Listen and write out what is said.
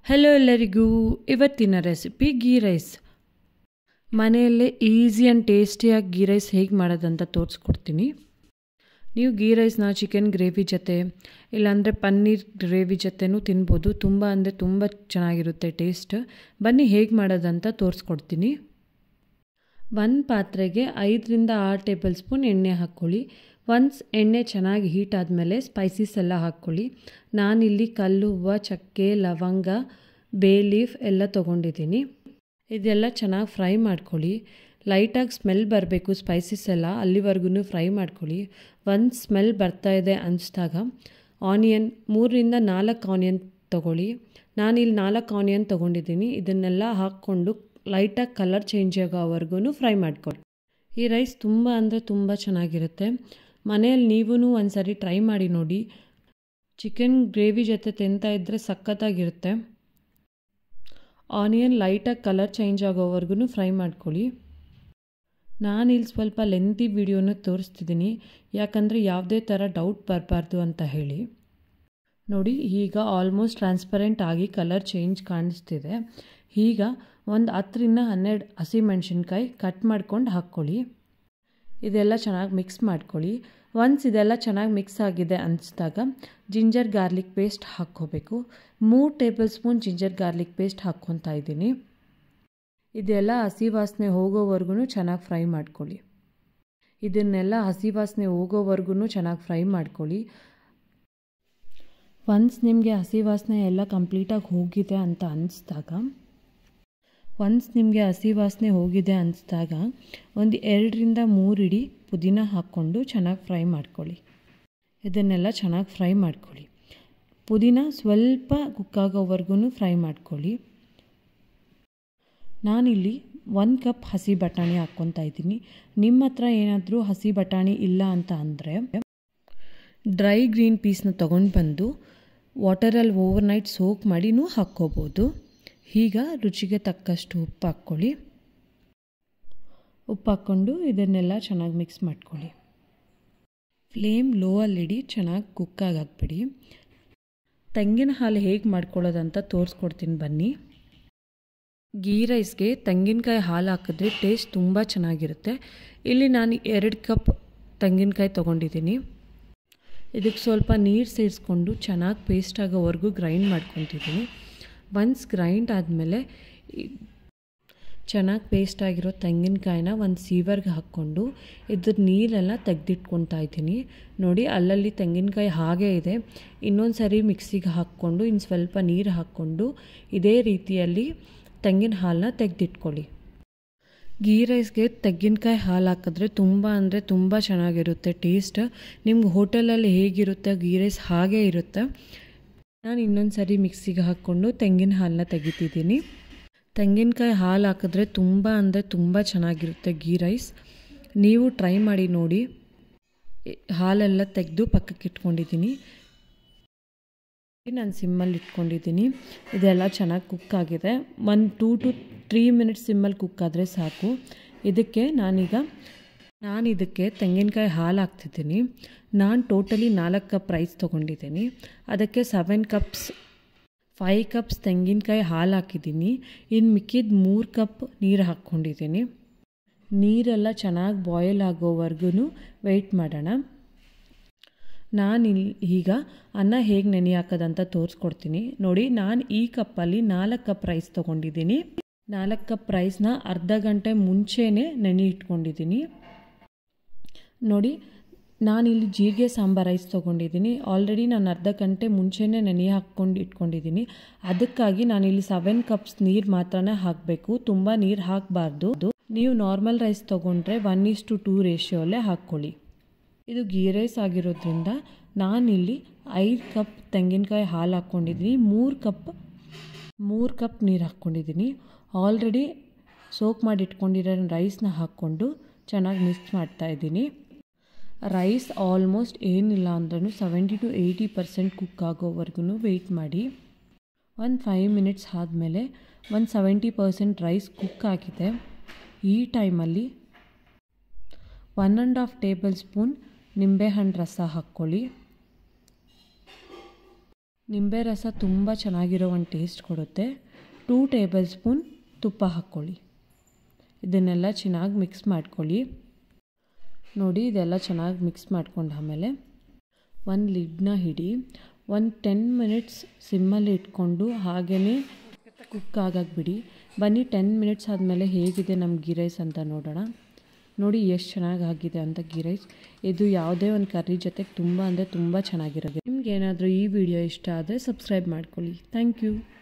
hello ಎಲ್ಲರಿಗೂ ಇವತ್ತಿನ recipe ghee rice ಮನೆಯಲ್ಲೇ ಈಸಿ ಆ್ಯಂಡ್ ಟೇಸ್ಟಿಯಾಗಿ ಗೀ ರೈಸ್ ಹೇಗೆ ಮಾಡೋದಂತ ತೋರಿಸ್ಕೊಡ್ತೀನಿ ನೀವು ಗೀ ರೈಸ್ನ ಚಿಕನ್ ಗ್ರೇವಿ ಜೊತೆ ಇಲ್ಲಾಂದರೆ ಪನ್ನೀರ್ ಗ್ರೇವಿ ಜೊತೆನೂ ತಿನ್ಬೋದು ತುಂಬ ಅಂದರೆ ತುಂಬ ಚೆನ್ನಾಗಿರುತ್ತೆ ಟೇಸ್ಟ್ ಬನ್ನಿ ಹೇಗೆ ಮಾಡೋದಂತ ತೋರಿಸ್ಕೊಡ್ತೀನಿ ಒಂದು ಪಾತ್ರೆಗೆ ಐದರಿಂದ ಆರು ಟೇಬಲ್ ಸ್ಪೂನ್ ಎಣ್ಣೆ ಹಾಕ್ಕೊಳ್ಳಿ ಒನ್ಸ್ ಎಣ್ಣೆ ಚೆನ್ನಾಗಿ ಹೀಟ್ ಆದಮೇಲೆ ಸ್ಪೈಸಸ್ ಎಲ್ಲ ಹಾಕ್ಕೊಳ್ಳಿ ನಾನಿಲ್ಲಿ ಕಲ್ಲು ಹೂವು ಚಕ್ಕೆ ಲವಂಗ ಬೇ ಲೀಫ್ ಎಲ್ಲ ತೊಗೊಂಡಿದ್ದೀನಿ ಇದೆಲ್ಲ ಚೆನ್ನಾಗಿ ಫ್ರೈ ಮಾಡ್ಕೊಳ್ಳಿ ಲೈಟಾಗಿ ಸ್ಮೆಲ್ ಬರಬೇಕು ಸ್ಪೈಸಸ್ ಎಲ್ಲ ಅಲ್ಲಿವರೆಗೂ ಫ್ರೈ ಮಾಡ್ಕೊಳ್ಳಿ ಒಂದು ಸ್ಮೆಲ್ ಬರ್ತಾ ಇದೆ ಅನಿಸ್ದಾಗ ಆನಿಯನ್ ಮೂರರಿಂದ ನಾಲ್ಕು ಆನಿಯನ್ ತೊಗೊಳ್ಳಿ ನಾನಿಲ್ಲಿ ನಾಲ್ಕು ಆನಿಯನ್ ತೊಗೊಂಡಿದ್ದೀನಿ ಇದನ್ನೆಲ್ಲ ಹಾಕ್ಕೊಂಡು ಲೈಟಾಗಿ ಕಲರ್ ಚೇಂಜ್ ಆಗೋವರೆಗೂ ಫ್ರೈ ಮಾಡ್ಕೊಳ್ಳಿ ಈ ರೈಸ್ ತುಂಬ ಅಂದರೆ ತುಂಬ ಚೆನ್ನಾಗಿರುತ್ತೆ ಮನೆಯಲ್ಲಿ ನೀವೂ ಒಂದು ಸರಿ ಟ್ರೈ ಮಾಡಿ ನೋಡಿ ಚಿಕನ್ ಗ್ರೇವಿ ಜೊತೆ ತಿಂತಾ ಇದ್ದರೆ ಸಖತ್ತಾಗಿರುತ್ತೆ ಆನಿಯನ್ ಲೈಟಾಗಿ ಕಲರ್ ಚೇಂಜ್ ಆಗೋವರೆಗೂ ಫ್ರೈ ಮಾಡ್ಕೊಳ್ಳಿ ನಾನಿಲ್ಲಿ ಸ್ವಲ್ಪ ಲೆಂತಿ ವಿಡಿಯೋನ ತೋರಿಸ್ತಿದ್ದೀನಿ ಯಾಕಂದರೆ ಯಾವುದೇ ಥರ ಡೌಟ್ ಬರಬಾರ್ದು ಅಂತ ಹೇಳಿ ನೋಡಿ ಈಗ ಆಲ್ಮೋಸ್ಟ್ ಟ್ರಾನ್ಸ್ಪರೆಂಟ್ ಆಗಿ ಕಲರ್ ಚೇಂಜ್ ಕಾಣಿಸ್ತಿದೆ ಈಗ ಒಂದು ಹತ್ತರಿಂದ ಹನ್ನೆರಡು ಹಸಿಮೆಣ್ಸಿನ್ಕಾಯಿ ಕಟ್ ಮಾಡ್ಕೊಂಡು ಹಾಕ್ಕೊಳ್ಳಿ ಇದೆಲ್ಲ ಚೆನ್ನಾಗಿ ಮಿಕ್ಸ್ ಮಾಡ್ಕೊಳ್ಳಿ ಒನ್ಸ್ ಇದೆಲ್ಲ ಚೆನ್ನಾಗಿ ಮಿಕ್ಸ್ ಆಗಿದೆ ಅನಿಸಿದಾಗ ಜಿಂಜರ್ ಗಾರ್ಲಿಕ್ ಪೇಸ್ಟ್ ಹಾಕ್ಕೋಬೇಕು ಮೂರು tablespoon ginger garlic paste ಹಾಕ್ಕೊತಾ ಇದ್ದೀನಿ ಇದೆಲ್ಲ ಹಸಿ ವಾಸನೆ ಹೋಗೋವರೆಗೂ ಚೆನ್ನಾಗಿ ಫ್ರೈ ಮಾಡ್ಕೊಳ್ಳಿ ಇದನ್ನೆಲ್ಲ ಹಸಿ ವಾಸನೆ ಹೋಗೋವರೆಗೂ ಚೆನ್ನಾಗಿ ಫ್ರೈ ಮಾಡ್ಕೊಳ್ಳಿ ಒನ್ಸ್ ನಿಮಗೆ ಹಸಿ ವಾಸನೆ ಎಲ್ಲ ಕಂಪ್ಲೀಟಾಗಿ ಹೋಗಿದೆ ಅಂತ ಅನಿಸ್ದಾಗ ಒನ್ಸ್ ನಿಮಗೆ ಹಸಿ ವಾಸನೆ ಹೋಗಿದೆ ಅನಿಸ್ದಾಗ ಒಂದು ಎರಡರಿಂದ ಮೂರು ಇಡಿ ಪುದೀನ ಹಾಕ್ಕೊಂಡು ಚೆನ್ನಾಗಿ ಫ್ರೈ ಮಾಡ್ಕೊಳ್ಳಿ ಇದನ್ನೆಲ್ಲ ಚೆನ್ನಾಗಿ ಫ್ರೈ ಮಾಡ್ಕೊಳ್ಳಿ ಪುದೀನ ಸ್ವಲ್ಪ ಕುಕ್ಕಾಗೋವರೆಗೂ ಫ್ರೈ ಮಾಡ್ಕೊಳ್ಳಿ ನಾನಿಲ್ಲಿ ಒಂದು ಕಪ್ ಹಸಿ ಬಟಾಣಿ ಹಾಕ್ಕೊತಾ ಇದ್ದೀನಿ ನಿಮ್ಮ ಹತ್ರ ಏನಾದರೂ ಹಸಿ ಬಟಾಣಿ ಇಲ್ಲ ಅಂತ ಅಂದರೆ ಡ್ರೈ ಗ್ರೀನ್ ಪೀಸ್ನ ತೊಗೊಂಡು ಬಂದು ವಾಟರಲ್ಲಿ ಓವರ್ನೈಟ್ ಸೋಕ್ ಮಾಡಿನೂ ಹಾಕ್ಕೋಬೋದು ಈಗ ರುಚಿಗೆ ತಕ್ಕಷ್ಟು ಉಪ್ಪು ಹಾಕ್ಕೊಳ್ಳಿ ಉಪ್ಪು ಹಾಕ್ಕೊಂಡು ಇದನ್ನೆಲ್ಲ ಚೆನ್ನಾಗಿ ಮಿಕ್ಸ್ ಮಾಡ್ಕೊಳ್ಳಿ ಫ್ಲೇಮ್ ಲೋವಲ್ಲಿಡಿ ಚೆನ್ನಾಗಿ ಕುಕ್ಕಾಗಿ ಹಾಕ್ಬಿಡಿ ತೆಂಗಿನ ಹಾಲು ಹೇಗೆ ಮಾಡ್ಕೊಳ್ಳೋದಂತ ತೋರಿಸ್ಕೊಡ್ತೀನಿ ಬನ್ನಿ ಗೀ ರೈಸ್ಗೆ ತೆಂಗಿನಕಾಯಿ ಹಾಲು ಹಾಕಿದ್ರೆ ಟೇಸ್ಟ್ ತುಂಬ ಚೆನ್ನಾಗಿರುತ್ತೆ ಇಲ್ಲಿ ನಾನು ಎರಡು ಕಪ್ ತೆಂಗಿನಕಾಯಿ ತೊಗೊಂಡಿದ್ದೀನಿ ಇದಕ್ಕೆ ಸ್ವಲ್ಪ ನೀರು ಸೇರಿಸ್ಕೊಂಡು ಚೆನ್ನಾಗಿ ಪೇಸ್ಟ್ ಆಗೋವರೆಗೂ ಗ್ರೈಂಡ್ ಮಾಡ್ಕೊತಿದ್ದೀನಿ ಒನ್ಸ್ ಗ್ರೈಂಡ್ ಆದಮೇಲೆ ಚೆನ್ನಾಗಿ ಪೇಸ್ಟ್ ಆಗಿರೋ ತೆಂಗಿನಕಾಯಿನ ಒಂದು ಸೀವರ್ಗೆ ಹಾಕ್ಕೊಂಡು ಇದ್ರ ನೀರೆಲ್ಲ ತೆಗೆದಿಟ್ಕೊತಾ ಇದ್ದೀನಿ ನೋಡಿ ಅಲ್ಲಲ್ಲಿ ತೆಂಗಿನಕಾಯಿ ಹಾಗೇ ಇದೆ ಇನ್ನೊಂದು ಸರಿ ಮಿಕ್ಸಿಗೆ ಹಾಕ್ಕೊಂಡು ಇನ್ನು ಸ್ವಲ್ಪ ನೀರು ಹಾಕ್ಕೊಂಡು ಇದೇ ರೀತಿಯಲ್ಲಿ ತೆಂಗಿನ ಹಾಲನ್ನ ತೆಗೆದಿಟ್ಕೊಳ್ಳಿ ಗೀ ರೈಸ್ಗೆ ತೆಂಗಿನಕಾಯಿ ಹಾಲು ಹಾಕಿದ್ರೆ ತುಂಬ ಅಂದರೆ ತುಂಬ ಚೆನ್ನಾಗಿರುತ್ತೆ ಟೇಸ್ಟ್ ನಿಮ್ಗೆ ಹೋಟೆಲಲ್ಲಿ ಹೇಗಿರುತ್ತೆ ಗೀ ರೈಸ್ ಹಾಗೇ ಇರುತ್ತೆ ನಾನು ಇನ್ನೊಂದು ಸರಿ ಮಿಕ್ಸಿಗೆ ಹಾಕ್ಕೊಂಡು ತೆಂಗಿನ ಹಾಲನ್ನ ತೆಗಿತಿದ್ದೀನಿ ತೆಂಗಿನಕಾಯಿ ಹಾಲು ಹಾಕಿದ್ರೆ ತುಂಬ ಅಂದರೆ ತುಂಬ ಚೆನ್ನಾಗಿರುತ್ತೆ ಗೀ ರೈಸ್ ನೀವು ಟ್ರೈ ಮಾಡಿ ನೋಡಿ ಹಾಲೆಲ್ಲ ತೆಗೆದು ಪಕ್ಕಕ್ಕೆ ಇಟ್ಕೊಂಡಿದ್ದೀನಿ ನಾನು ಸಿಮ್ಮಲ್ಲಿ ಇಟ್ಕೊಂಡಿದ್ದೀನಿ ಇದೆಲ್ಲ ಚೆನ್ನಾಗಿ ಕುಕ್ ಆಗಿದೆ ಒಂದು ಟೂ ಟು ತ್ರೀ ಮಿನಿಟ್ಸ್ ಸಿಮ್ಮಲ್ಲಿ ಕುಕ್ ಆದರೆ ಸಾಕು ಇದಕ್ಕೆ ನಾನೀಗ ನಾನು ಇದಕ್ಕೆ ತೆಂಗಿನಕಾಯಿ ಹಾಲು ಹಾಕ್ತಿದ್ದೀನಿ ನಾನು ಟೋಟಲಿ ನಾಲ್ಕು ಕಪ್ ರೈಸ್ ತೊಗೊಂಡಿದ್ದೀನಿ ಅದಕ್ಕೆ ಸೆವೆನ್ ಕಪ್ಸ್ ಫೈ ಕಪ್ಸ್ ತೆಂಗಿನಕಾಯಿ ಹಾಲು ಹಾಕಿದ್ದೀನಿ ಇನ್ನು ಮಿಕ್ಕಿದ ಮೂರು ಕಪ್ ನೀರು ಹಾಕ್ಕೊಂಡಿದ್ದೀನಿ ನೀರೆಲ್ಲ ಚೆನ್ನಾಗಿ ಬಾಯ್ಲ್ ಆಗೋವರೆಗೂ ವೆಯ್ಟ್ ಮಾಡೋಣ ನಾನಿಲ್ಲಿ ಈಗ ಅನ್ನ ಹೇಗೆ ನೆನೆ ಹಾಕೋದಂತ ತೋರಿಸ್ಕೊಡ್ತೀನಿ ನೋಡಿ ನಾನು ಈ ಕಪ್ಪಲ್ಲಿ ನಾಲ್ಕು ಕಪ್ ರೈಸ್ ತೊಗೊಂಡಿದ್ದೀನಿ ನಾಲ್ಕು ಕಪ್ ರೈಸ್ನ ಅರ್ಧ ಗಂಟೆ ಮುಂಚೆನೇ ನೆನೆ ಇಟ್ಕೊಂಡಿದ್ದೀನಿ ನೋಡಿ ನಾನಿಲ್ಲಿ ಜೀರಿಗೆ ಸಾಂಬಾರು ರೈಸ್ ತೊಗೊಂಡಿದ್ದೀನಿ ಆಲ್ರೆಡಿ ನಾನು ಅರ್ಧ ಗಂಟೆ ಮುಂಚೆನೇ ನೆನೆ ಹಾಕ್ಕೊಂಡು ಇಟ್ಕೊಂಡಿದ್ದೀನಿ ಅದಕ್ಕಾಗಿ ನಾನಿಲ್ಲಿ ಸೆವೆನ್ ಕಪ್ಸ್ ನೀರು ಮಾತ್ರನೇ ಹಾಕಬೇಕು ತುಂಬ ನೀರು ಹಾಕಬಾರ್ದು ನೀವು ನಾರ್ಮಲ್ ರೈಸ್ ತೊಗೊಂಡ್ರೆ ಒನ್ ಈಸ್ ಟು ಟೂ ರೇಷಿಯೋಲ್ಲೇ ಹಾಕ್ಕೊಳ್ಳಿ ಇದು ಗೀ ರೈಸ್ ಆಗಿರೋದ್ರಿಂದ ನಾನಿಲ್ಲಿ ಐದು ಕಪ್ ತೆಂಗಿನಕಾಯಿ ಹಾಲು ಹಾಕ್ಕೊಂಡಿದ್ದೀನಿ ಮೂರು ಕಪ್ ಮೂರು ಕಪ್ ನೀರು ಹಾಕ್ಕೊಂಡಿದ್ದೀನಿ ಆಲ್ರೆಡಿ ಸೋಕ್ ಮಾಡಿ ಇಟ್ಕೊಂಡಿರೋ ರೈಸ್ನ ಹಾಕ್ಕೊಂಡು ಚೆನ್ನಾಗಿ ಮಿಕ್ಸ್ ಮಾಡ್ತಾಯಿದ್ದೀನಿ ರೈಸ್ ಆಲ್ಮೋಸ್ಟ್ ಏನಿಲ್ಲ ಅಂದ್ರೂ seventy to eighty percent cook ಆಗೋವರೆಗೂ ವೆಯ್ಟ್ ಮಾಡಿ ಒಂದು ಫೈವ್ ಮಿನಿಟ್ಸ್ ಆದಮೇಲೆ ಒಂದು ಸೆವೆಂಟಿ ಪರ್ಸೆಂಟ್ ರೈಸ್ ಕುಕ್ ಆಗಿದೆ ಈ ಟೈಮಲ್ಲಿ one and half tablespoon ನಿಂಬೆಹಣ್ಣು ರಸ ಹಾಕ್ಕೊಳ್ಳಿ ನಿಂಬೆ ರಸ ತುಂಬ ಚೆನ್ನಾಗಿರೋ ಒಂದು ಟೇಸ್ಟ್ ಕೊಡುತ್ತೆ ಟೂ ಟೇಬಲ್ ಸ್ಪೂನ್ ತುಪ್ಪ ಹಾಕ್ಕೊಳ್ಳಿ ಇದನ್ನೆಲ್ಲ ಚೆನ್ನಾಗಿ ಮಿಕ್ಸ್ ಮಾಡ್ಕೊಳ್ಳಿ ನೋಡಿ ಇದೆಲ್ಲ ಚೆನ್ನಾಗಿ ಮಿಕ್ಸ್ ಮಾಡ್ಕೊಂಡು ಆಮೇಲೆ ಒಂದು ಲಿಡ್ನ ಹಿಡಿ ಒಂದು ಟೆನ್ ಮಿನಿಟ್ಸ್ ಸಿಮ್ಮಲ್ಲಿ ಇಟ್ಕೊಂಡು ಹಾಗೇ ಕುಕ್ ಆಗಕ್ಕೆ ಬಿಡಿ ಬನ್ನಿ ಟೆನ್ ಮಿನಿಟ್ಸ್ ಆದಮೇಲೆ ಹೇಗಿದೆ ನಮ್ಮ ಗೀ ರೈಸ್ ಅಂತ ನೋಡೋಣ ನೋಡಿ ಎಷ್ಟು ಚೆನ್ನಾಗಿ ಆಗಿದೆ ಅಂತ ಗೀ ರೈಸ್ ಇದು ಯಾವುದೇ ಒಂದು ಕರ್ರಿ ಜೊತೆಗೆ ತುಂಬ ಅಂದರೆ ತುಂಬ ಚೆನ್ನಾಗಿರೋದು ನಿಮ್ಗೆ ಏನಾದರೂ ಈ ವಿಡಿಯೋ ಇಷ್ಟ ಆದರೆ ಸಬ್ಸ್ಕ್ರೈಬ್ ಮಾಡ್ಕೊಳ್ಳಿ ಥ್ಯಾಂಕ್ ಯು